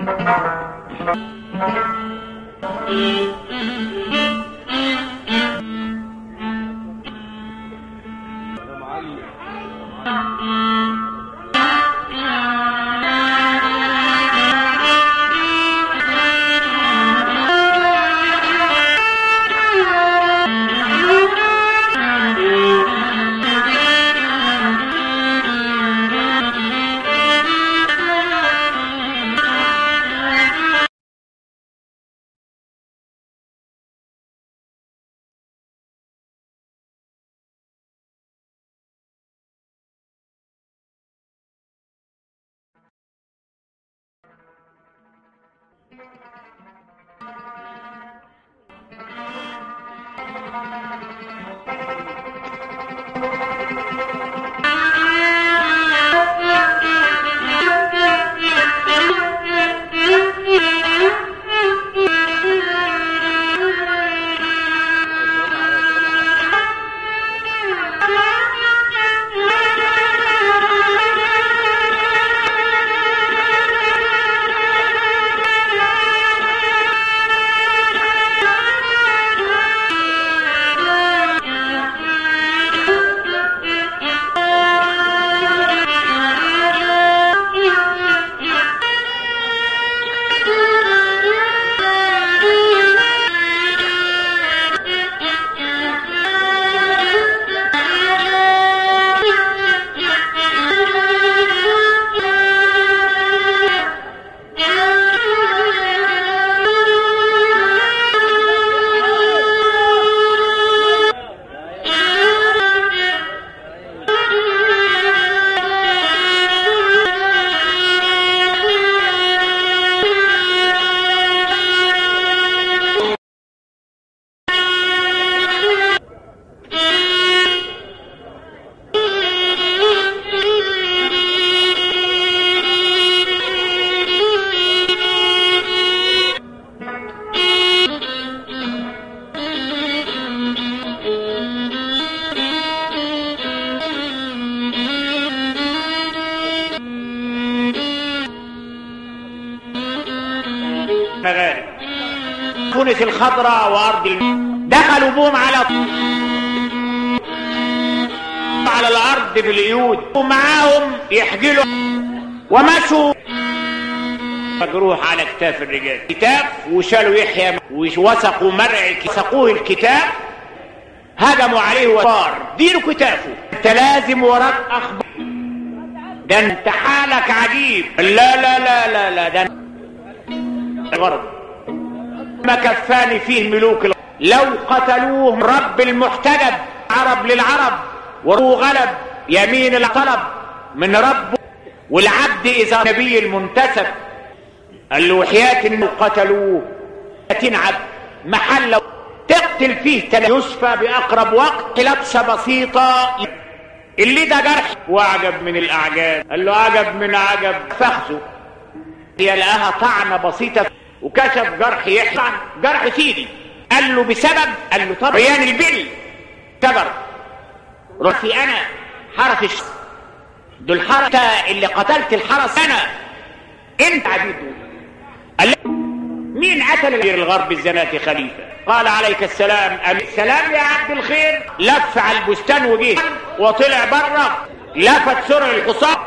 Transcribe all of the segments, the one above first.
مغارب تونس الخضراء وارض الم... دخلوا بهم على على الارض في اليود ومعاهم يحجلوا ومشوا مجروح على كتاف الرجال كتاب وشالوا يحيى ووثقوا مرع وثقوه الكتاب هجموا عليه وصار ديروا كتافه انت لازم وراك اخبار ده انت حالك عجيب لا لا لا لا لا ده غرض ما كفاني فيه ملوك الأرض. لو قتلوه رب المحتجب عرب للعرب وروه غلب يمين الطلب من ربه والعبد اذا نبي المنتسب قال له وحياة انه قتلوه عبد محل تقتل فيه تل يسفى باقرب وقت لبسه بسيطه اللي ده جرح واعجب من الاعجاب قال له عجب من عجب فخذه هي لقاها طعنه بسيطه وكشف جرح يحيى جرح سيدي قال له بسبب قال له طب عيان البل كبر رحتي انا حرس الش... دول حرس اللي قتلت الحرس انا انت عبيده قال له مين قتل الغير الغرب الزناتي خليفه قال عليك السلام أم السلام يا عبد الخير لف على البستان وجه وطلع بره لفت سرع الحصان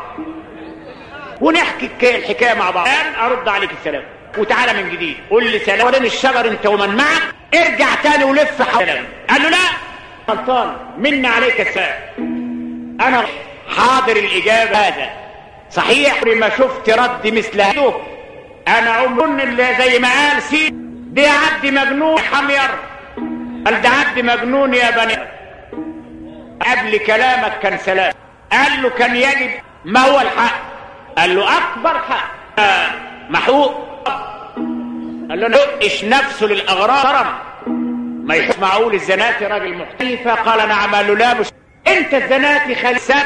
ونحكي الحكايه مع بعض الان ارد عليك السلام وتعالى من جديد قول لي سلام وريني الشجر انت ومن معك ارجع تاني ولف حوالي قال له لا غلطان منا عليك السلام انا حاضر الاجابه هذا صحيح ما شفت رد مثل هذا انا عمر اللي زي ما قال سيد دي عبد مجنون حمير قال ده عبد مجنون يا بني قبل كلامك كان سلام قال له كان يجب ما هو الحق قال له اكبر حق آه محقوق قال له نقش نفسه للاغراض ترم ما يسمعوا الزناتي راجل محترف قال نعم قال له لا مش انت الزناتي خلسات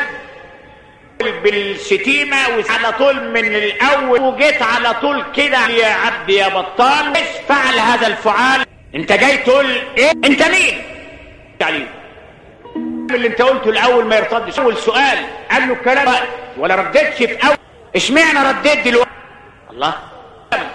بالشتيمة وعلى طول من الأول وجيت على طول كده يا عبد يا بطال ايش فعل هذا الفعال انت جاي تقول ايه انت مين عليه اللي انت قلته الاول ما يرتدش اول سؤال قال له الكلام ولا ردتش في اول اشمعنى رديت دلوقتي الله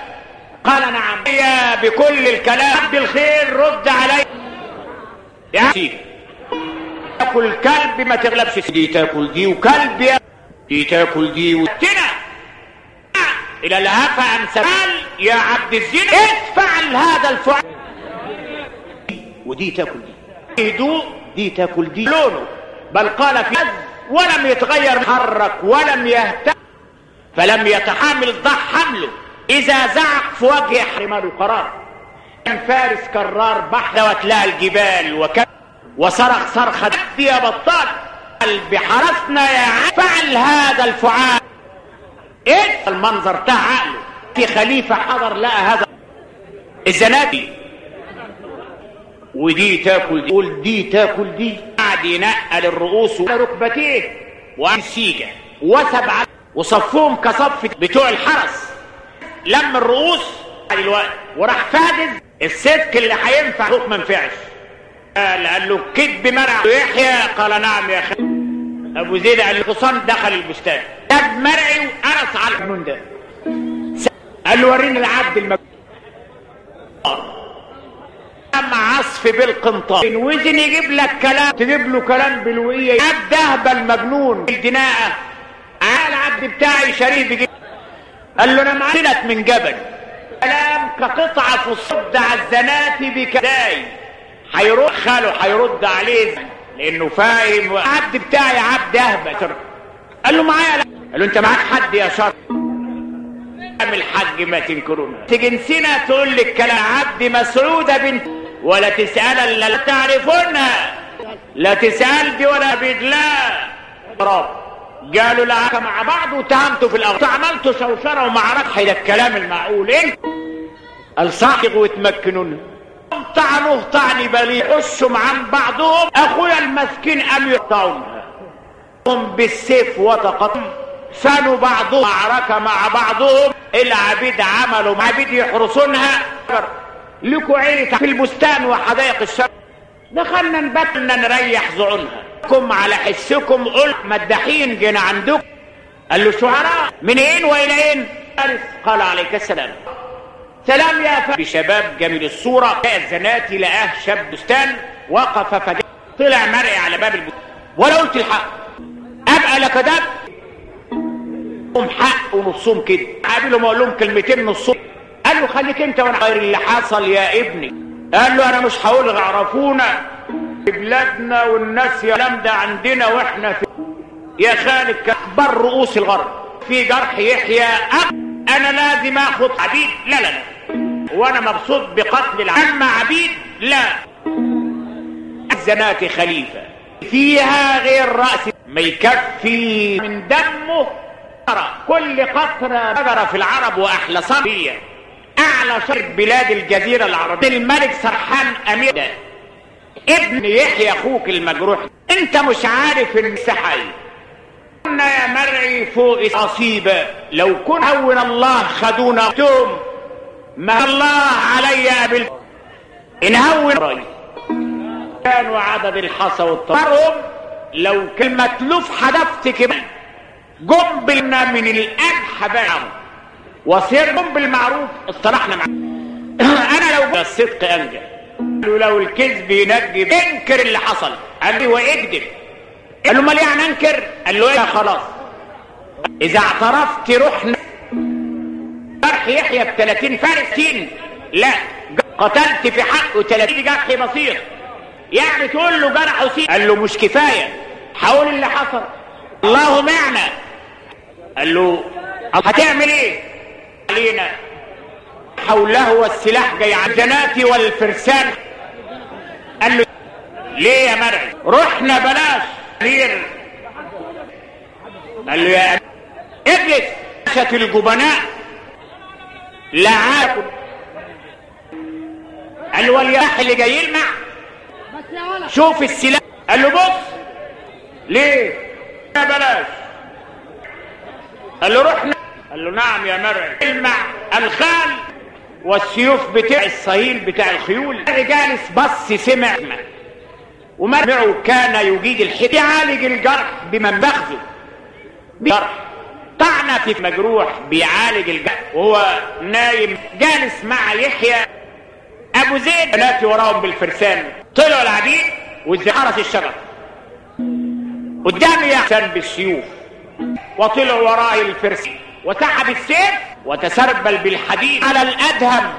قال نعم يا بكل الكلام بالخير رد علي يا سيدي تاكل كلب ما تغلبش دي تاكل دي وكلب يا دي تاكل دي وتنا الى الهفا ام سبال يا عبد الزين ادفع هذا الفعل ودي تاكل دي هدوء دي تاكل دي لونه بل قال في ولم يتغير حرك ولم يهتم فلم يتحامل ضح حمله اذا زعق في وجه حرمه قرار كان فارس كرار بحر وتلاقى الجبال وكان وصرخ صرخة يا بطال بحرسنا يا عم فعل هذا الفعال ايه المنظر بتاع عقله في خليفة حضر لقى هذا الزنادي ودي تاكل دي قول دي تاكل دي قعد ينقل الرؤوس على ركبتيه وقام سيجة وسبعة وصفوهم كصف بتوع الحرس لم الرؤوس دلوقتي وراح فادز الصدق اللي هينفع فوق ما ينفعش قال قال له كذب مرع يحيى قال نعم يا اخي ابو زيد قال الحصان دخل البستان جاب مرعي وقرص على المجنون ده قال له وريني العبد المجنون اما عصف بالقنطار ان وزن يجيب لك كلام تجيب له كلام بالوئيه عبد اهبل مجنون الدناءه قال العبد بتاعي شريف بيجيب قال له انا معاك من جبل كلام كقطعه في الصد على الزناتي بكداي هيرد خاله هيرد عليه لانه فاهم العبد بتاعي عبد اهبل قال له معايا لا قال له انت معاك حد يا شر الحج ما تنكرون تجنسنا تقول لك كلام عبد مسعودة بنت ولا تسأل الا لا تعرفونها لا تسأل دي ولا بدلا رب قالوا لا مع بعض وتهمتوا في الاغراض عملتوا شوشره ومعركه ده الكلام المعقول انت الصاحب وتمكنون طعنوه طعن بليغ حشهم عن بعضهم اخويا المسكين قام يقطعونها هم بالسيف وتقطم فانوا بعضهم معركة مع بعضهم العبيد عملوا عبيد يحرسونها لكوا عيلة في البستان وحدائق الشر دخلنا نبتنا نريح زعونها كم على حسكم قل مدحين جينا عندكم قال له شعراء منين والى اين فارس قال عليك السلام سلام يا فارس بشباب جميل الصورة جاء الزناتي لقاه شاب بستان وقف فجأة طلع مرئي على باب البستان ولا قلت الحق ابقى لك دب هم حق ونصهم كده قابلهم اقول لهم كلمتين نصهم قال له خليك انت وانا غير اللي حصل يا ابني قال له انا مش هقول عرفونا في بلادنا والناس يا لم ده عندنا واحنا في يا خالد كبر رؤوس الغرب في جرح يحيى أب انا لازم اخد عبيد لا لا لا وانا مبسوط بقتل العم عبيد لا الزنات خليفة فيها غير رأس ما يكفي من دمه كل قطرة بجرة في العرب وأحلى صبية أعلى شرق بلاد الجزيرة العربية الملك سرحان أمير ده. ابن يحيى أخوك المجروح أنت مش عارف إن حي كنا يا مرعي فوق أصيبة لو كن هون الله خدونا توم ما الله علي قبل إن هون رأي كانوا عدد الحصى والطرهم لو كلمة لف حدفت كمان قنبلنا من القمح بقى وصير قم بالمعروف اصطلحنا معاه انا لو الصدق انجح قال له لو الكذب ينجي انكر اللي حصل قال لي واكذب قال له امال يعني انكر قال له ايه خلاص اذا اعترفت رحنا جرح يحيى ب 30 فارسين لا قتلت في حقه 30 جرح بسيط يعني تقول له جرح سين قال له مش كفايه حاول اللي حصل الله معنا قال له هتعمل ايه علينا حوله والسلاح جاي على الجنات والفرسان قال له ليه يا مرعي رحنا بلاش كبير قال له يا اجلس شت الجبناء لا عاكل قال له والياح اللي جاي يلمع شوف السلاح قال له بص ليه يا بلاش قال له رحنا قال له نعم يا مرعي المع الخال والسيوف بتاع الصهيل بتاع الخيول جالس بص سمع ومرعه كان يجيد الحب يعالج الجرح بمنبخزه جرح طعنة في مجروح بيعالج الجرح وهو نايم جالس مع يحيى ابو زيد بناتي وراهم بالفرسان طلعوا العبيد والزحرس الشجر قدامي يحسن بالسيوف وطلعوا وراء الفرس وسحب السيف وتسربل بالحديد على الادهم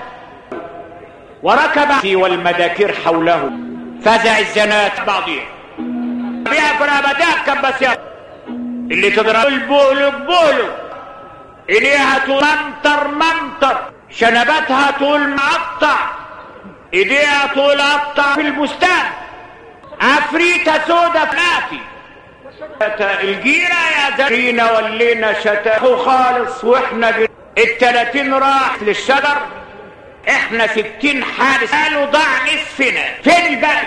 وركب والمداكير حوله فزع الزنات بعضهم بيها رقبتك بس يا اللي تضرب البولك بولك ايديها تقول ممطر ممطر شنباتها تقول مقطع ايديها تقول قطع في البستان عفريتة سودة فلافي الجيرة يا زرينا ولينا شتاحوا خالص واحنا جر... التلاتين راح للشجر احنا ستين حارس قالوا ضاع نصفنا فين الباقي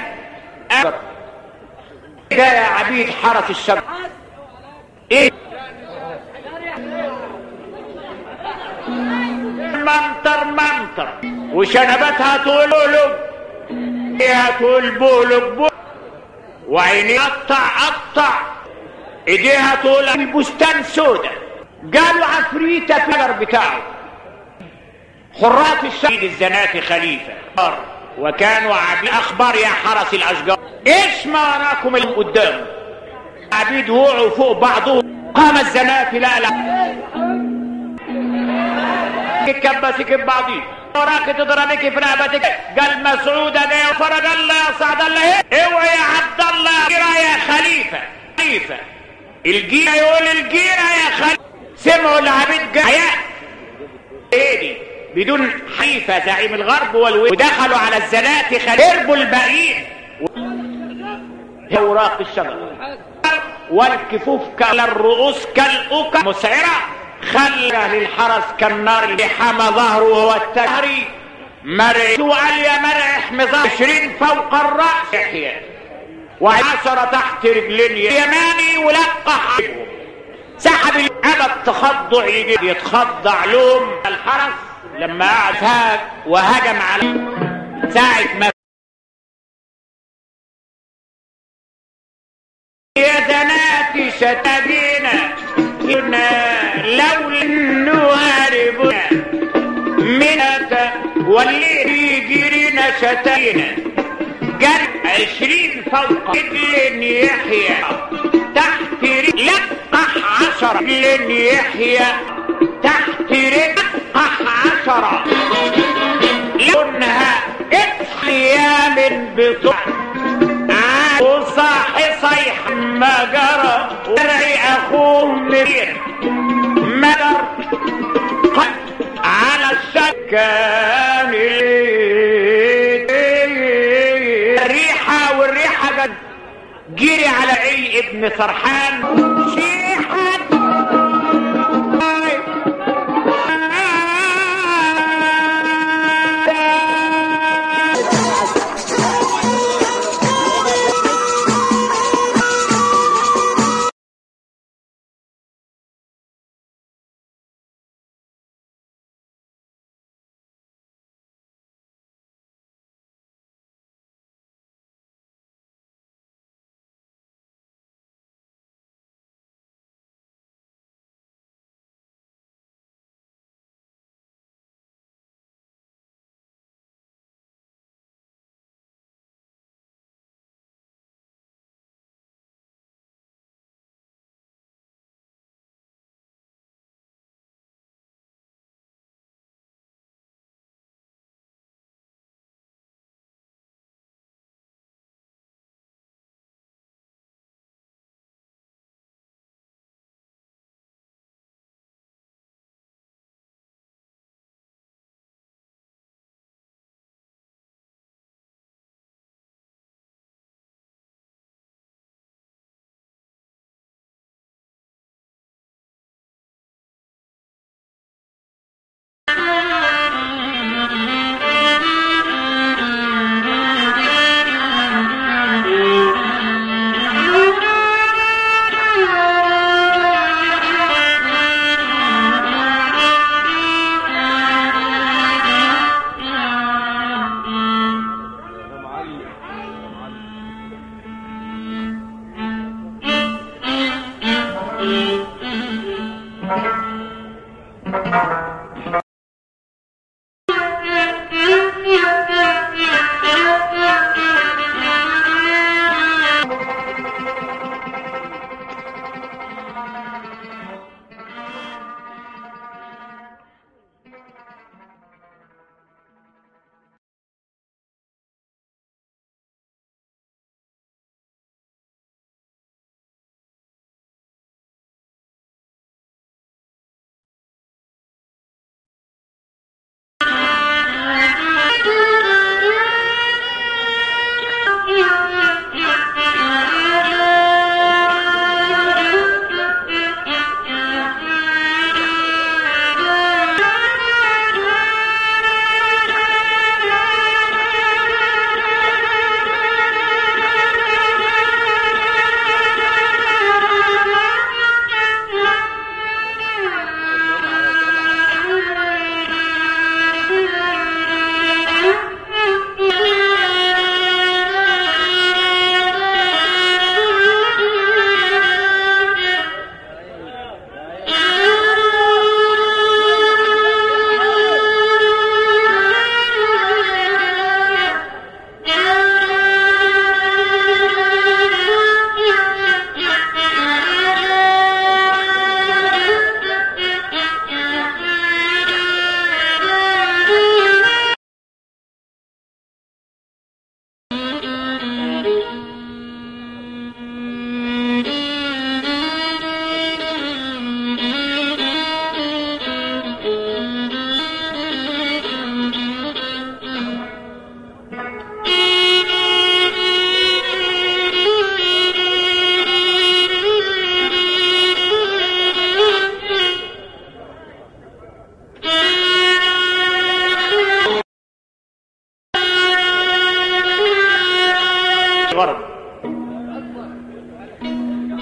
ده يا عبيد حرس الشجر ايه منطر منطر وشنبتها تقول لب ايديها تقول بولب بولب وعيني قطع قطع ايديها تقول البستان سودة قالوا عفريتة في الجر بتاعه حراس الشهيد الزناتي خليفة وكانوا عبيد اخبار يا حرس الاشجار ايش ما وراكم اللي قدام عبيد وقعوا فوق بعضهم قام الزناتي لا لا كبسك ببعضي وراك تضربك في رقبتك قال مسعود ده فرج الله يا سعد الله اوعى يا عبد الله جيرة يا خليفة خليفة الجيرة يقول الجيرة يا خليفة سمعوا العبيد جايات ايه دي بدون حيفة زعيم الغرب والو... ودخلوا على الزنات خربوا الباقيين اوراق الشجر والكفوف كالرؤوس كالأوكا مسعرة خلى اهل الحرس كالنار اللي حمى ظهره وهو التهري مرع وقال يا مرع احمي ظهر عشرين فوق الرأس يحيى وعشرة تحت رجلين يماني ولقح سحب الأبد تخضع يجي يتخضع لهم الحرس لما قعد هاج وهجم على ساعة ما يا زناتي شتاجينا لولا انه هاربنا منك واللي يجرينا شتاجينا جرب عشرين فوق رجل يحيى تحت رجل لقح عشرة رجل يحيى تحت رجل لقح عشرة لونها احيام بطوع وصاحي صيح ما جرى ورعي اخوه مدير مدر على السكان الريحة والريحة قد جري على عي ابن سرحان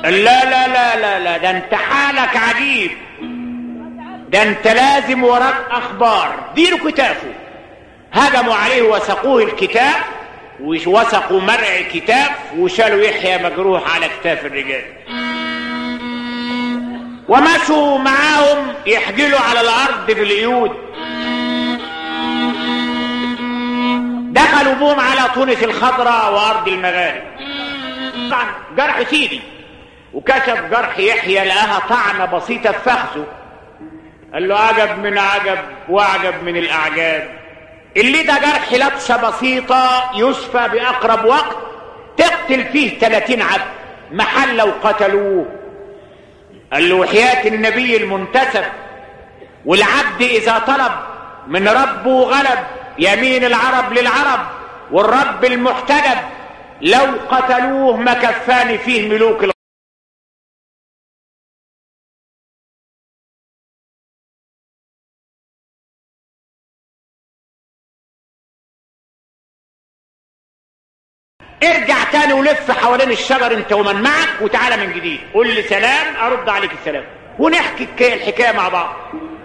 قال لا لا لا لا لا ده انت حالك عجيب ده انت لازم وراك اخبار ديروا كتافه هجموا عليه وسقوه الكتاب ووثقوا مرع كتاب وشالوا يحيى مجروح على كتاف الرجال ومشوا معاهم يحجلوا على الارض بالقيود دخلوا بهم على تونس الخضراء وارض المغارب طبعا جرح سيدي وكشف جرح يحيى لقاها طعنه بسيطه في فخذه قال له عجب من عجب واعجب من الاعجاب اللي ده جرح لبسه بسيطه يشفى باقرب وقت تقتل فيه 30 عبد محل وقتلوه قال له وحياة النبي المنتسب والعبد إذا طلب من ربه غلب يمين العرب للعرب والرب المحتجب لو قتلوه ما كفاني فيه ملوك الأرض ارجع تاني ولف حوالين الشجر انت ومن معك وتعالى من جديد قول لي سلام ارد عليك السلام ونحكي الك- الحكايه مع بعض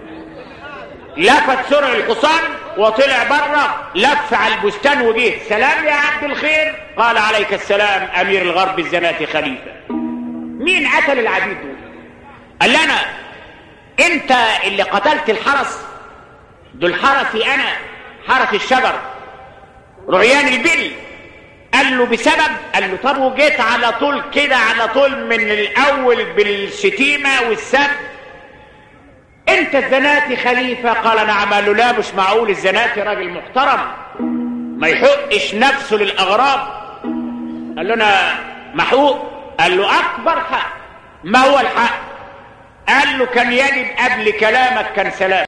لفت سرع الحصان وطلع بره لف على البستان وجه سلام يا عبد الخير قال عليك السلام امير الغرب الزناتي خليفه مين قتل العبيد دول قال لي انا انت اللي قتلت الحرس دول حرسي انا حرس الشجر رعيان البل قال له بسبب قال له طب وجيت على طول كده على طول من الاول بالشتيمه والسب انت الزناتي خليفه قال نعم قال له لا مش معقول الزناتي راجل محترم ما يحقش نفسه للاغراب قال له انا محقوق قال له اكبر حق ما هو الحق قال له كان يجب قبل كلامك كان سلام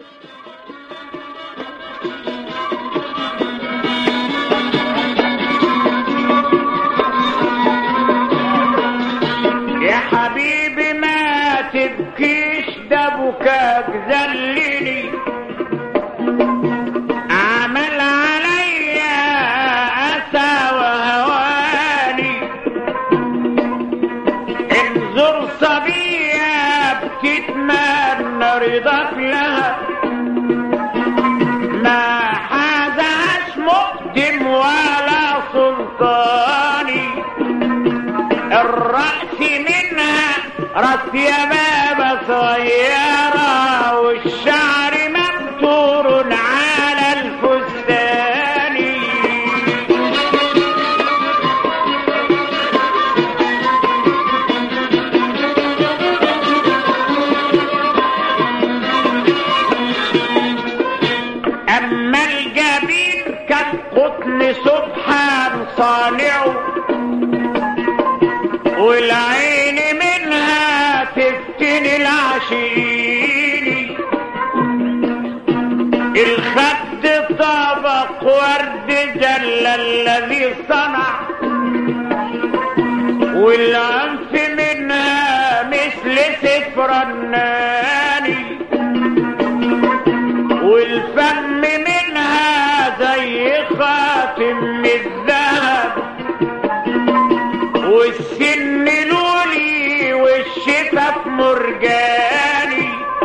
يا حبيبي ما تبكيش ده بكاك ذلني عمل عليا أسى وهواني انظر صبية بتتمنى رضاك لها ما حازهاش مقدم ولا سلطاني الرأس منها راس يمامة صغيرة والشعر مبتور على الفستان أما الجبين كان قطن سبحان صانعه والعين منها تفتن العشيري الخد طبق ورد جل الذي صنع والعنف منها مثل سفرناني والفم منها زي خاتم الذهب والسن لولي والشفف مرجاني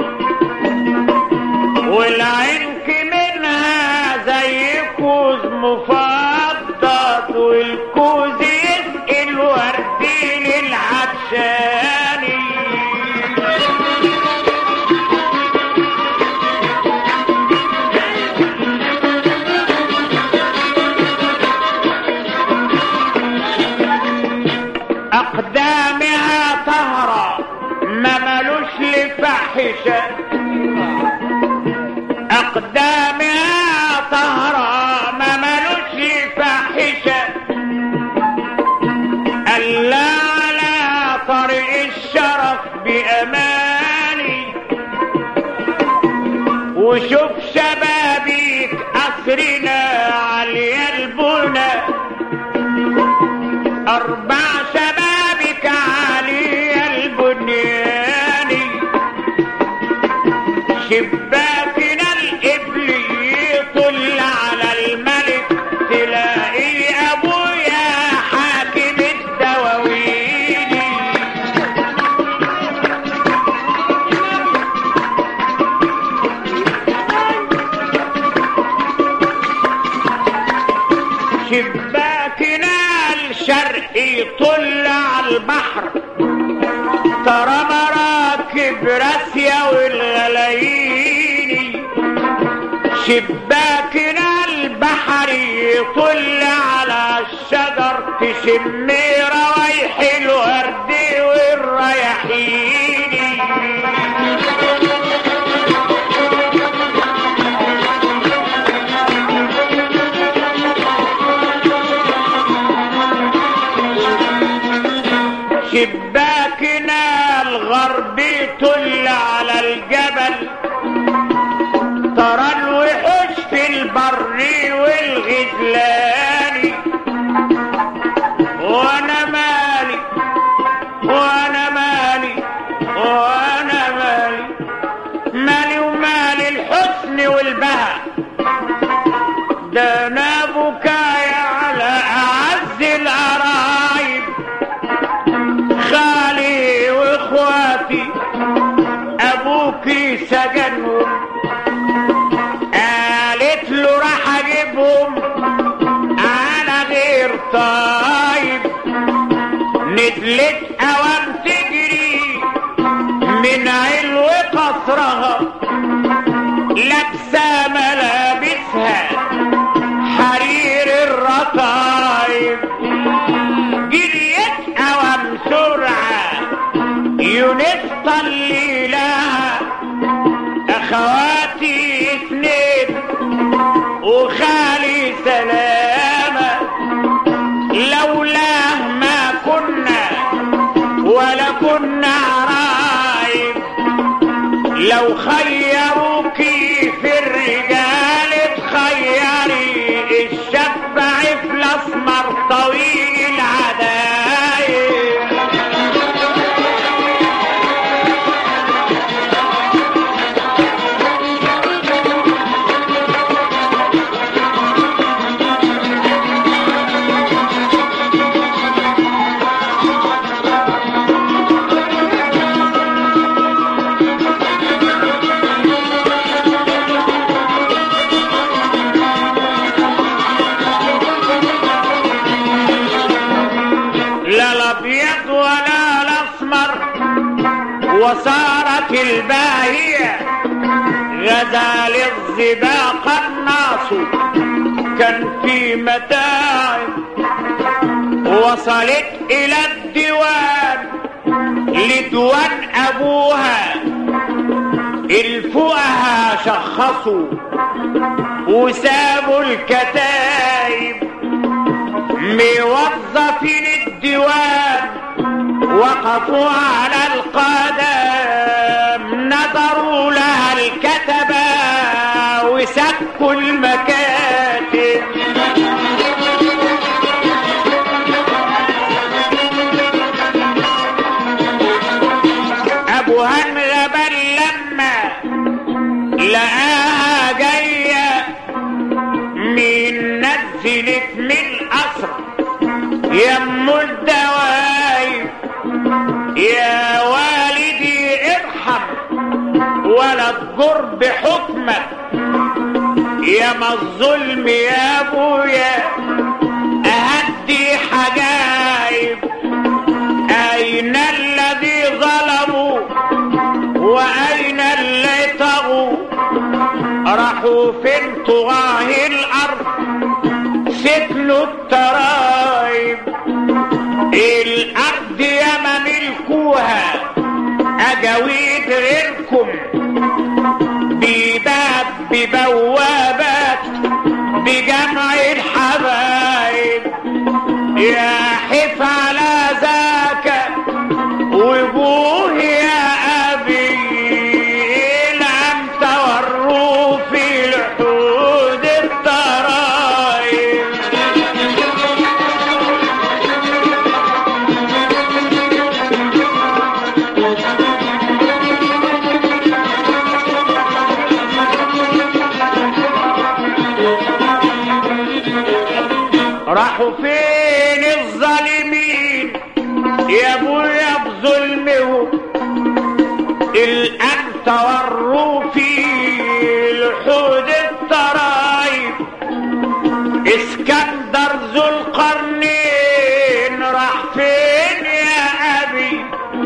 والعنك منها زي كوز مفضط والكوز يسقي الورد للعطشاني أقدامها طهرة ما ملوش لفاحشة أقدامها طهرة ما ملوش لفاحشة ألا على طريق الشرف بأماني وشوف شبابيك أسرنا عليا البنى أربع شبابك علي البنيان شباكنا الإبل يطل على الملك تلاقي أبويا حاكم الدواوين شباكنا الشرقي طل على البحر ترى مراكب راسية والغلايين شباكنا البحري طل على الشجر تشم روايح الورد والرياحين شباكنا الغربي طل على الجبل ترى الوحوش في البر والغزلان وانا مالي وانا مالي وانا مالي مالي ومال الحسن والبهى ده انا بكايا على اعز القرايب خالي واخواتي ابوكي سجنهم قالت له راح اجيبهم على غير طيب نزلت اوام تجري من علو قصرها لابسه ملابسها حرير الرطايب جريت اوام سرعه يونس طلي لها اخواتي اثنين وخالي سلامة لولاه ما كنا ولا كنا عرايب لو خيروكي الاسمر طويل العدايل لا الابيض ولا الاسمر وصارت الباهية غدا للظباق الناس كان في متاعب وصلت الى الديوان لديوان ابوها الفقهاء شخصوا وسابوا الكتايب موظفين الديوان وقفوا على القدم نظروا لها الكتبة وسكوا المكاتب ابو هنغبل لما لقاها جايه مين نزلت من القصر يم الدوايب يا والدي ارحم ولا تجر بحكمك يا ما الظلم يا ابويا اهدي حجايب اين الذي ظلموا واين اللي طغوا راحوا فين طغاه الارض سكنوا الترايب الارض ياما ملكوها اجاويد غيركم بباب ببوابات بجمع الحبايب يا حف على ذاك وجوه يا ابي لم توروا في لحود الترايب راحوا فين الظالمين يا ابويا بظلمهم الان توروا في لحود الترايب اسكندر ذو القرنين راح فين يا ابي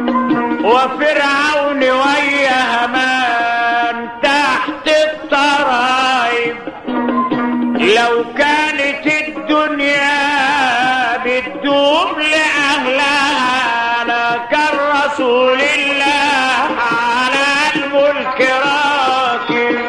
وفرعون ويا هامان تحت الترايب لو كانت الدنيا بتدوم لأهلها لكان رسول الله على الملك راكب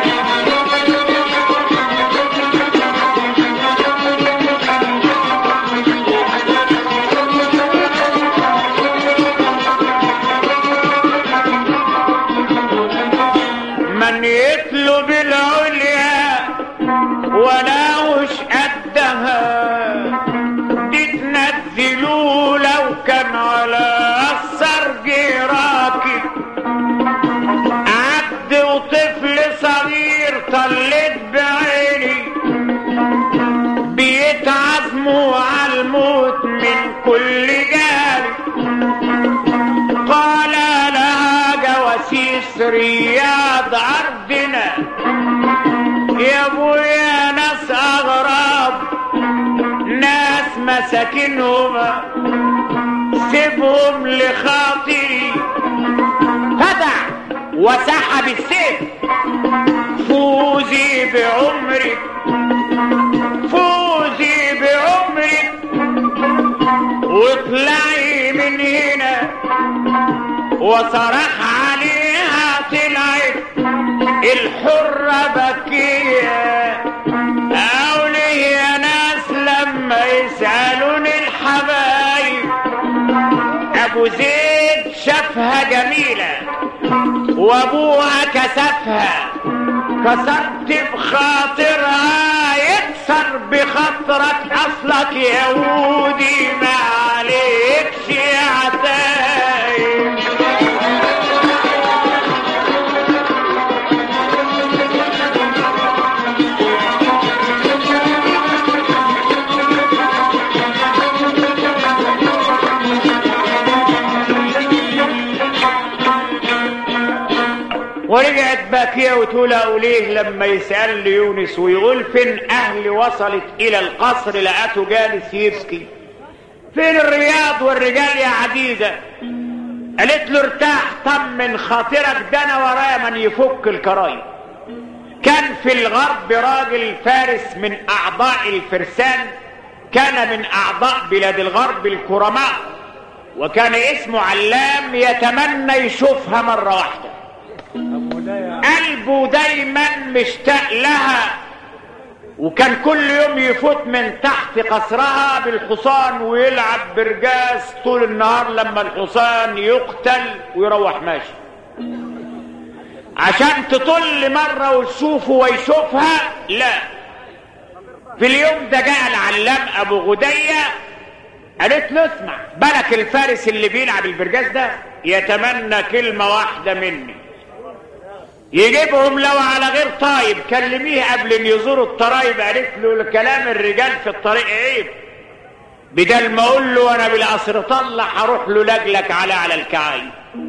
من يطلب العليا ولا وش قدها دي تنزلوا لو كان على السرج راكب عبد وطفل صغير طلت بعيني بيتعزموا على الموت من كل جانب قال لها جواسيس رياض أرضنا يا ابويا ناس أغراب ناس مساكنهم سيبهم لخاطري فتح وسحب السيف فوزي بعمرك فوزي بعمرك واطلعي من هنا وصرخ عليها طلعت الحرة بكية أولي يا ناس لما يسألوني الحبايب أبو زيد شافها جميلة وأبوها كسفها كسرت بخاطرها يكسر بخطرك اصلك يهودي ما عليكش عتايب ورجعت باكية وتقول أوليه لما يسأل يونس ويقول فين أهل وصلت إلى القصر لقته جالس يبكي فين الرياض والرجال يا عزيزة قالت له ارتاح طمن خاطرك ده انا ورايا من يفك الكرايم كان في الغرب راجل فارس من اعضاء الفرسان كان من اعضاء بلاد الغرب الكرماء وكان اسمه علام يتمنى يشوفها مرة واحدة قلبه دايما مشتاق لها وكان كل يوم يفوت من تحت قصرها بالحصان ويلعب برجاس طول النهار لما الحصان يقتل ويروح ماشي عشان تطل مرة وتشوفه ويشوفها لا في اليوم ده جاء العلام ابو غدية قالت له اسمع بالك الفارس اللي بيلعب البرجاز ده يتمنى كلمة واحدة مني يجيبهم لو على غير طايب كلميه قبل ان يزوروا الطرايب قالت له كلام الرجال في الطريق عيب بدل ما اقول له انا بالقصر طلع هروح له لجلك على على الكعايب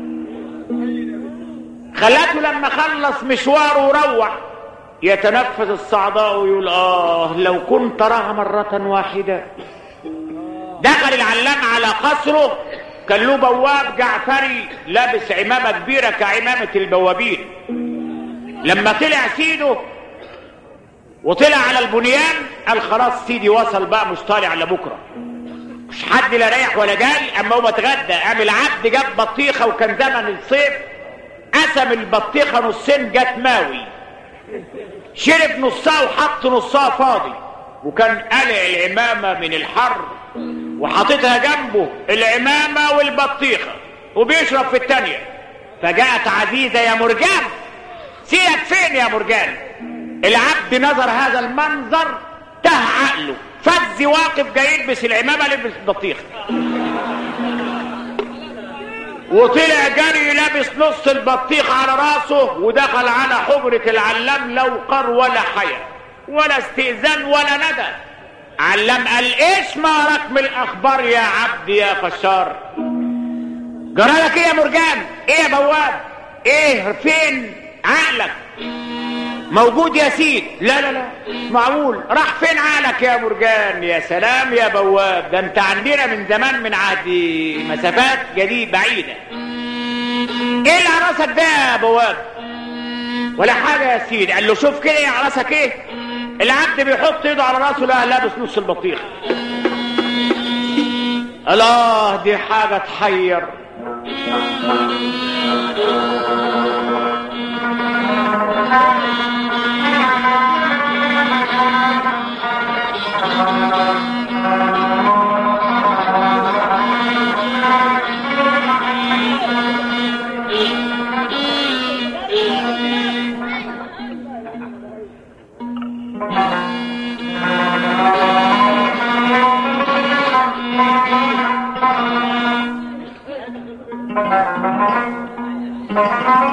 خلاته لما خلص مشواره وروح يتنفس الصعداء ويقول اه لو كنت اراها مرة واحدة دخل العلام على قصره كان له بواب جعفري لابس عمامة كبيرة كعمامة البوابين لما طلع سيده وطلع على البنيان قال خلاص سيدي وصل بقى مش طالع لبكره مش حد لا رايح ولا جاي اما هو اتغدى قام العبد جاب بطيخه وكان زمن الصيف قسم البطيخه نصين جت ماوي شرب نصها وحط نصها فاضي وكان قلع العمامه من الحر وحاططها جنبه العمامه والبطيخه وبيشرب في التانيه فجاءت عزيزه يا مرجان سيبك فين يا مرجان العبد نظر هذا المنظر ته عقله فز واقف جاي يلبس العمامه لبس البطيخ وطلع جري لابس نص البطيخ على راسه ودخل على حجرة العلام لا وقر ولا حياة ولا استئذان ولا ندى علام قال ايش ما رقم الاخبار يا عبد يا فشار جرالك ايه يا مرجان ايه يا بواب ايه فين عقلك موجود يا سيد لا لا لا معقول راح فين عقلك يا مرجان يا سلام يا بواب ده انت عندنا من زمان من عهد مسافات جديد بعيدة ايه اللي على راسك ده يا بواب ولا حاجة يا سيد قال له شوف كده على راسك ايه العبد بيحط ايده على راسه لا لابس نص البطيخ الله دي حاجة تحير Thank you.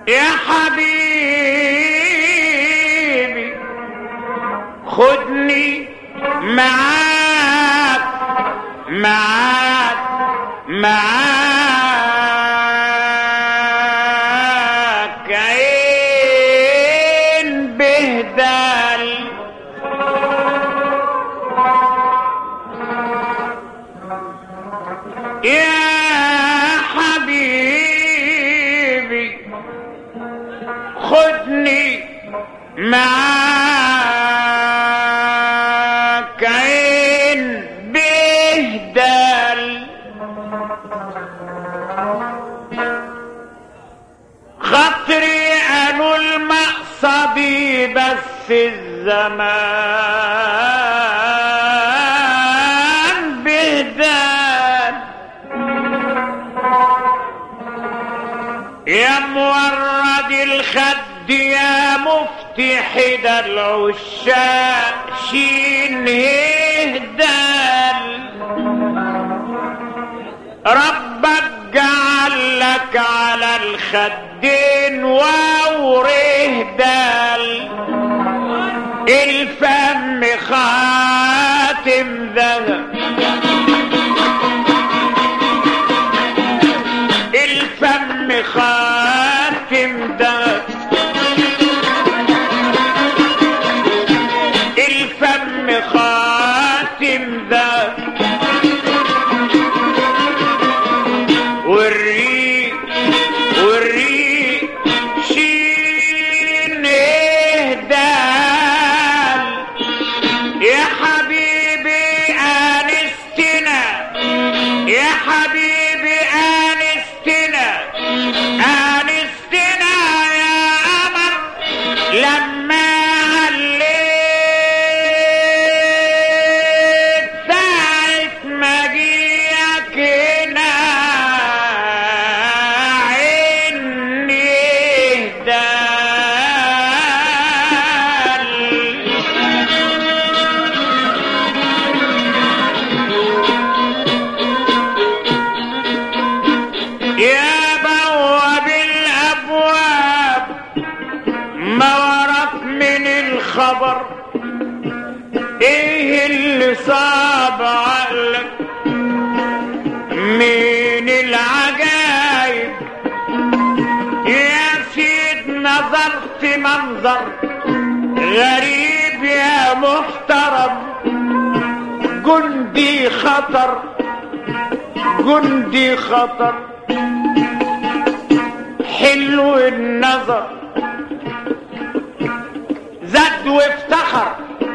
يا حبيبي خدني معاك معاك معاك عين بهدال يا حبيبي خدني معاك عين بهدال خاطري قالوا المقصدي بس الزمان بهدال يا مورد الخد يا مفتي حدى العشاق شين هدال ربك جعل لك على الخدين ووره دال الفم خاتم ذهب الفم خاتم ذهب الفم خاتم ذهب والريق والريق شين اهدال يا حبيبي انستنا يا حبيبي انستنا انستنا يا قمر لما عليت ساعة مجيئك هنا عيني اهدال يا بواب الابواب ما وراك من الخبر ايه اللي صاب عقلك من العجايب يا سيد نظرت منظر غريب يا محترم جندي خطر جندي خطر حلو النظر زاد وافتخر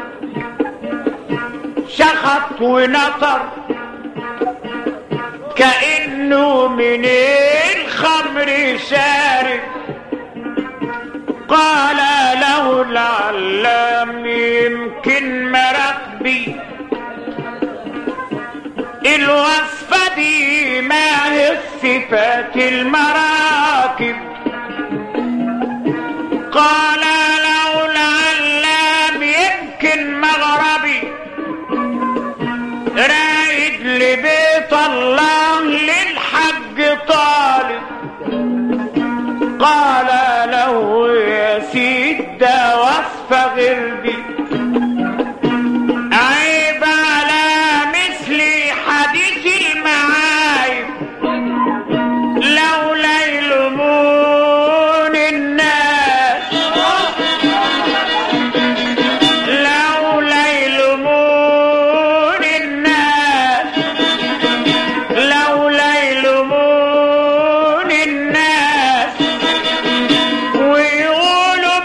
شخط ونطر كأنه من الخمر شارب قال له العلام يمكن مربي الوصفة دي ما هي صفات المراكب قال له العلام يمكن مغربي رايد لبيت الله للحج طالب قال له يا سيد ده وصفة غير دي عيب على مثلي حديث المعايب لولا يلومون الناس لولا يلومون الناس لولا يلومون الناس ويقولوا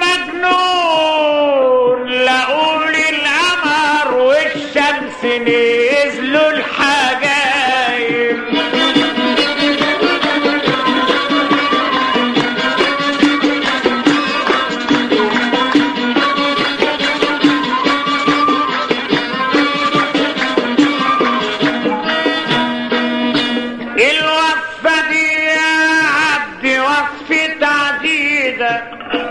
مجنون لقول القمر والشمس نزلوا الحجايب الوصفة دي يا عبد وصفة عديدة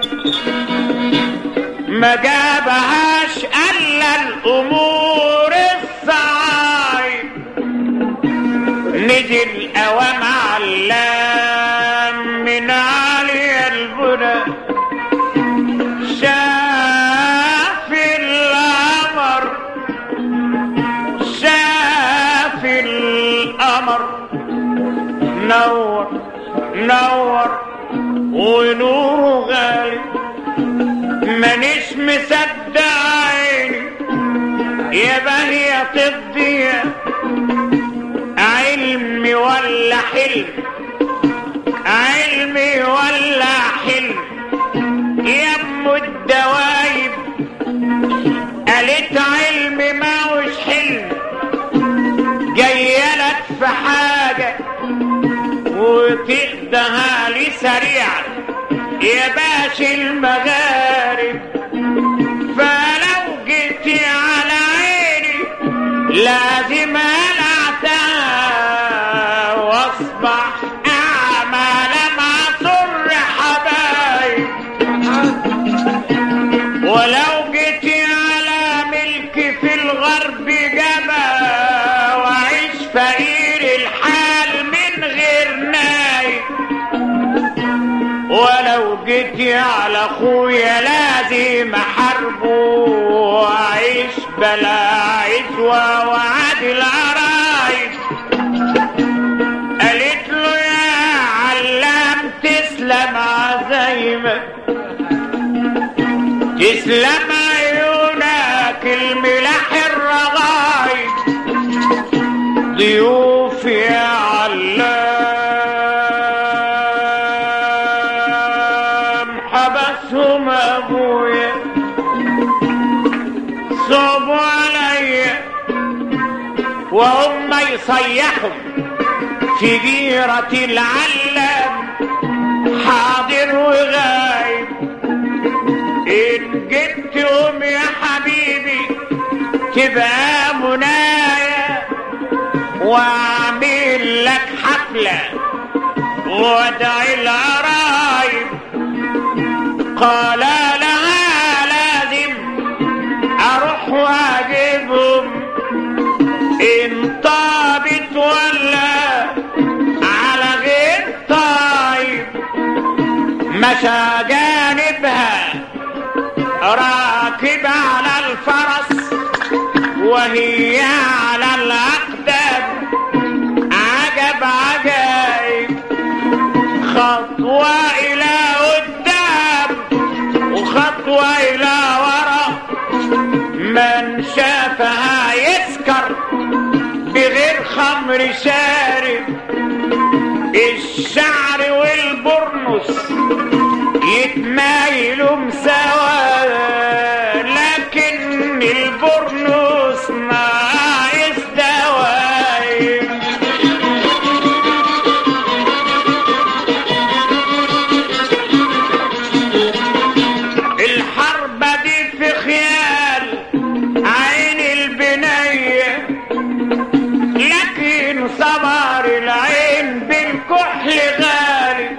ما جابهاش الا الامور الصعايب نجي الاوام علام من علي البر نور نور ونوره غالي مانيش مصدق عيني يا بهية الضياء علم ولا حلم علمي ولا حلم يا ام الدوايب قالت علمي ما وش حلم جايلك في حاجة وتقدها لي سريعا يا باشا المغارب فلو جيتي على عيني لازم العتها واصبح اعمى لما صر حبايب ولو جيتي على ملك في الغرب جبا وعيش فقير الحال من غير نايم ولو جيتي على اخويا لازم احاربه واعيش بلا عزوة وعد العرايس قالت له يا علام تسلم عزايمك تسلم عيونك الملاح الرغايب ضيوف يا علام حبسهم ابويا صعبوا عليا وهم يصيحوا في جيرة العلام حاضر وغايب إن جبتهم يا حبيبي تبقى منايا واعمل لك حفلة وادعي القرايب قال لها لازم اروح واجيبهم ان طابت ولا على غير طيب مشى جانبها راكب على الفرس وهي على الأقدام عجب عجائب خطوة إلى قدام وخطوة إلى ورا من شافها يسكر بغير خمر شارب الشعر والبرنس يتمايلوا سوا لكن البرنس ناقص دوايب الحرب دي في خيال عين البنية لكن صبر العين بالكحل غالي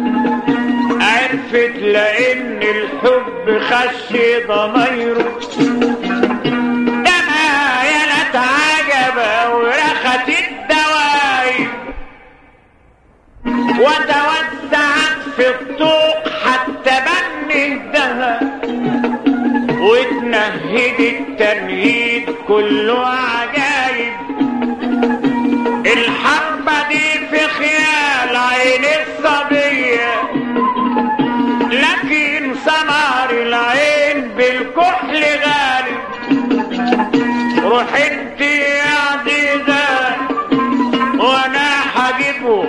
عرفت لان الحب خش ضميره ده ما يلت عجبة ورخت الدوايب وتوسعت في الطوق حتى بنهدها وتنهد التنهيد كله عجايب الحرب دي في خيال عين الصبيه لكن سمر العين بالكحل غالي روح انت يا عزيزة وانا حجيبه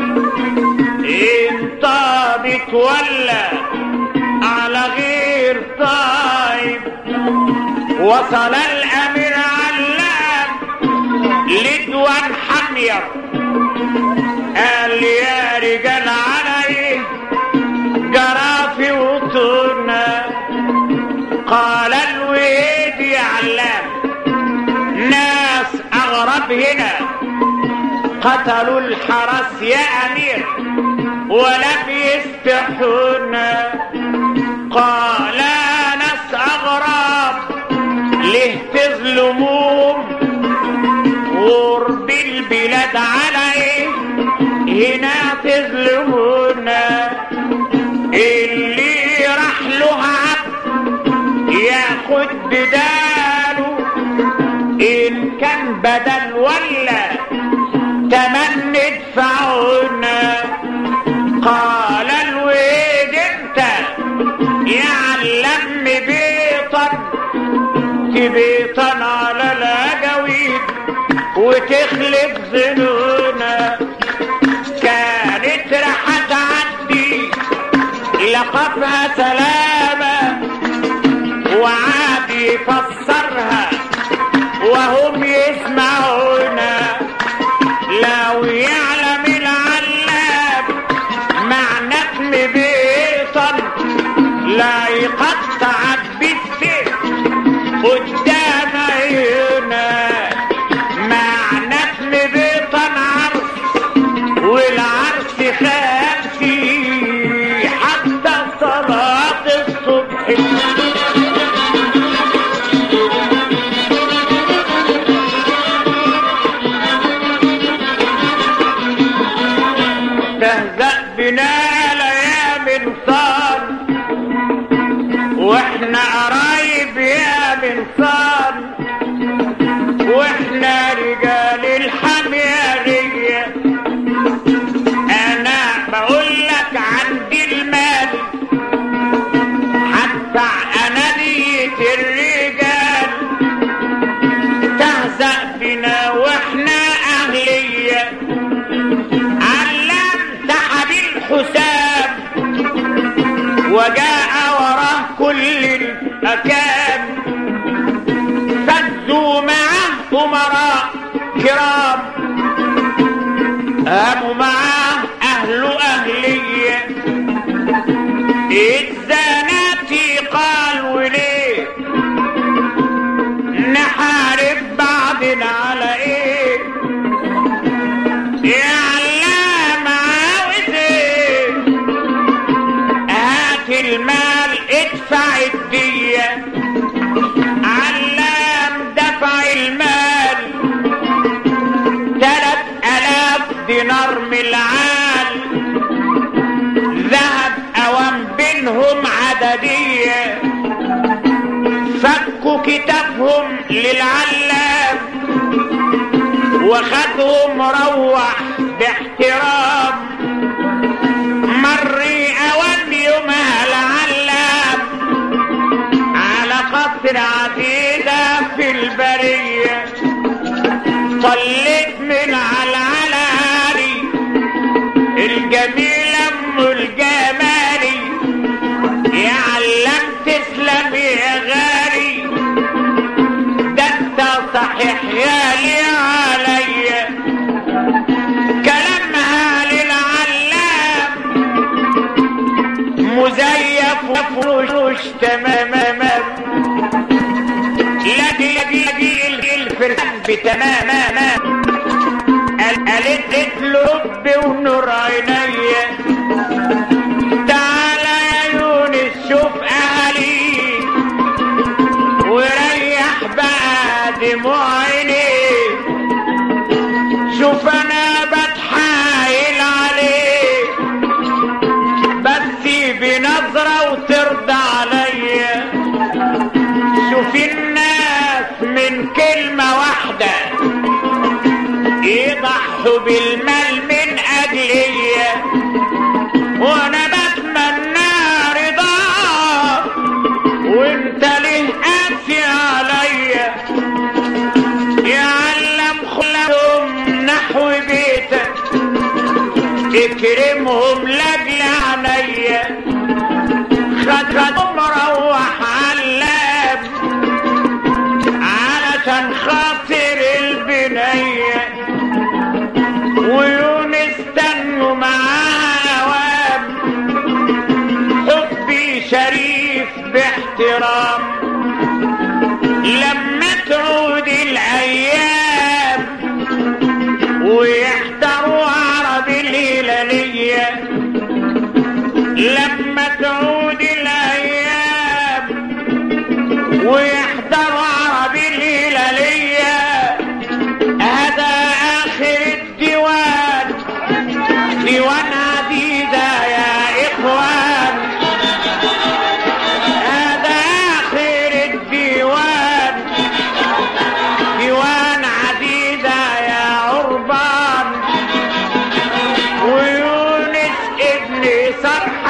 ان طابت ولا على غير طيب وصل الامير علام لدوان حمير قال يا رجال علي جرافي وطنا قال الويد يا علام ناس اغرب هنا قتلوا الحرس يا امير ولم يستحونا قال ناس اغرب ليه تظلموهم غرب البلاد علي هنا تظلمونا اللي راح له عبد ياخد بداله ان كان بدل ولا تمن ادفعون بيطن على الأجاويد وتخلف ظنونا كانت راح تعدي لقفها سلامة وعاد يفسرها وهم يسمعونا لو يعلم العلام معنى اسم بيطن لا يقطع بالسيف قدام عيونا معنى اسم بيطن عرس والعرس خامسي حتى صلاة الصبح تهزأ بنا الايام صار واحنا قرايب يا من صار واحنا رجال الحميرية انا بقول لك عندي المال حتى انا ديت الرجال تهزأ بنا واحنا اهليه علام سحب الحساب وجاء وراه كل الأكام فزوا معه أمراء كرام قاموا معاه أهل أهلية الزناتي قال وليه نحارب بعضنا على ايه يا علام عاوز ايه هات المال ادفع الدية علام دفع المال تلات الاف دينار من العال ذهب اوام بينهم عددية فكوا كتافهم للعلام وخدهم روح باحترام مري اوان يومها العلام على قصر عتيدة في البرية طلت من على العلالي الجميل ام الجمالي يا علم تسلم يا غالي ده انت صحيح غالي عليا كلامها للعلام مزيف وفروش تماما لدي لدي الفرسان بتماما قالت لب ونور عينيا تعالى يا يونس شوف اهلي وريح بقى دموع عينيك شوف انا بتحايل عليك بس بنظرة وترضى عليا شوف الناس من كلمة واحدة يضحوا بالمال من أجلية وانا بتمنى رضاك وانت ليه قاسي عليا يعلم خلهم نحو بيتك اكرمهم لاجل عينيا خد خد مروح علام علشان خاطر البنية ويونس تنوا معاها اوام حبي شريف باحترام لما تعود الايام ويحضروا عرب الهلالية لما تعود الايام ويحضروا عرب الهلالية هذا اخر الديوان ديوان عديدة يا اخوان هذا اخر الديوان ديوان عديدة يا عربان ويونس ابن صرحة